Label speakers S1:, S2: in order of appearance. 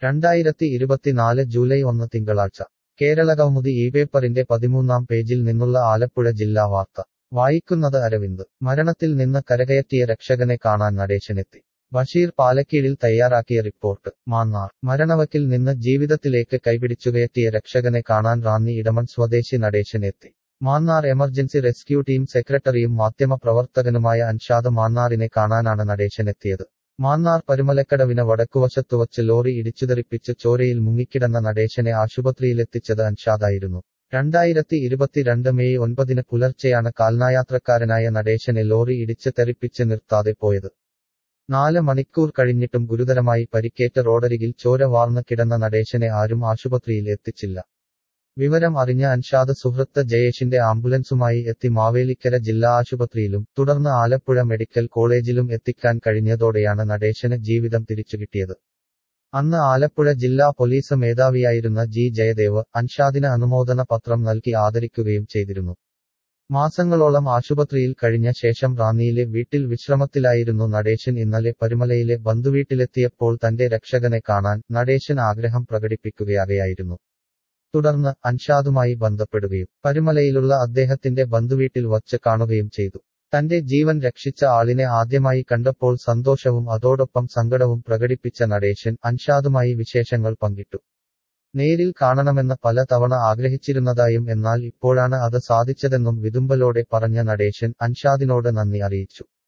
S1: രണ്ടായിരത്തി ഇരുപത്തിനാല് ജൂലൈ ഒന്ന് തിങ്കളാഴ്ച കേരളകൗമുദി ഈ പേപ്പറിന്റെ പതിമൂന്നാം പേജിൽ നിന്നുള്ള ആലപ്പുഴ ജില്ലാ വാർത്ത വായിക്കുന്നത് അരവിന്ദ് മരണത്തിൽ നിന്ന് കരകയറ്റിയ രക്ഷകനെ കാണാൻ നടേശനെത്തി ബഷീർ പാലക്കീഴിൽ തയ്യാറാക്കിയ റിപ്പോർട്ട് മാന്നാർ മരണവക്കിൽ നിന്ന് ജീവിതത്തിലേക്ക് കൈപിടിച്ചുകയറ്റിയ രക്ഷകനെ കാണാൻ റാന്നി ഇടമൺ സ്വദേശി നടേശനെത്തി മാന്നാർ എമർജൻസി റെസ്ക്യൂ ടീം സെക്രട്ടറിയും മാധ്യമപ്രവർത്തകനുമായ അൻഷാദ് മാന്നാറിനെ കാണാനാണ് നടേശനെത്തിയത് മാന്നാർ പരുമലക്കടവിന് വടക്കുവശത്തുവച്ച് ലോറി ഇടിച്ചുതെറിപ്പിച്ച് ചോരയിൽ മുങ്ങിക്കിടന്ന നടേശനെ ആശുപത്രിയിലെത്തിച്ചത് അൻഷാദായിരുന്നു രണ്ടായിരത്തി ഇരുപത്തിരണ്ട് മെയ് ഒൻപതിന് പുലർച്ചെയാണ് കാൽനായാത്രക്കാരനായ നടേശനെ ലോറി ഇടിച്ച് തെറിപ്പിച്ച് നിർത്താതെ പോയത് നാല് മണിക്കൂർ കഴിഞ്ഞിട്ടും ഗുരുതരമായി പരിക്കേറ്റ റോഡരികിൽ ചോര വാർന്ന് കിടന്ന നടേശനെ ആരും ആശുപത്രിയിൽ എത്തിച്ചില്ല വിവരം അറിഞ്ഞ അൻഷാദ് സുഹൃത്ത് ജയേഷിന്റെ ആംബുലൻസുമായി എത്തി മാവേലിക്കര ജില്ലാ ആശുപത്രിയിലും തുടർന്ന് ആലപ്പുഴ മെഡിക്കൽ കോളേജിലും എത്തിക്കാൻ കഴിഞ്ഞതോടെയാണ് നടേശന് ജീവിതം തിരിച്ചുകിട്ടിയത് അന്ന് ആലപ്പുഴ ജില്ലാ പോലീസ് മേധാവിയായിരുന്ന ജി ജയദേവ് അൻഷാദിന് അനുമോദന പത്രം നൽകി ആദരിക്കുകയും ചെയ്തിരുന്നു മാസങ്ങളോളം ആശുപത്രിയിൽ കഴിഞ്ഞ ശേഷം റാന്നിയിലെ വീട്ടിൽ വിശ്രമത്തിലായിരുന്നു നടേശൻ ഇന്നലെ പരുമലയിലെ ബന്ധുവീട്ടിലെത്തിയപ്പോൾ തന്റെ രക്ഷകനെ കാണാൻ നടേശൻ ആഗ്രഹം പ്രകടിപ്പിക്കുകയാകയായിരുന്നു തുടർന്ന് അൻഷാദുമായി ബന്ധപ്പെടുകയും പരുമലയിലുള്ള അദ്ദേഹത്തിന്റെ ബന്ധുവീട്ടിൽ വച്ച് കാണുകയും ചെയ്തു തന്റെ ജീവൻ രക്ഷിച്ച ആളിനെ ആദ്യമായി കണ്ടപ്പോൾ സന്തോഷവും അതോടൊപ്പം സങ്കടവും പ്രകടിപ്പിച്ച നടേശൻ അൻഷാദുമായി വിശേഷങ്ങൾ പങ്കിട്ടു നേരിൽ കാണണമെന്ന് പല തവണ ആഗ്രഹിച്ചിരുന്നതായും എന്നാൽ ഇപ്പോഴാണ് അത് സാധിച്ചതെന്നും വിതുമ്പലോടെ പറഞ്ഞ നടേശൻ അൻഷാദിനോട് നന്ദി അറിയിച്ചു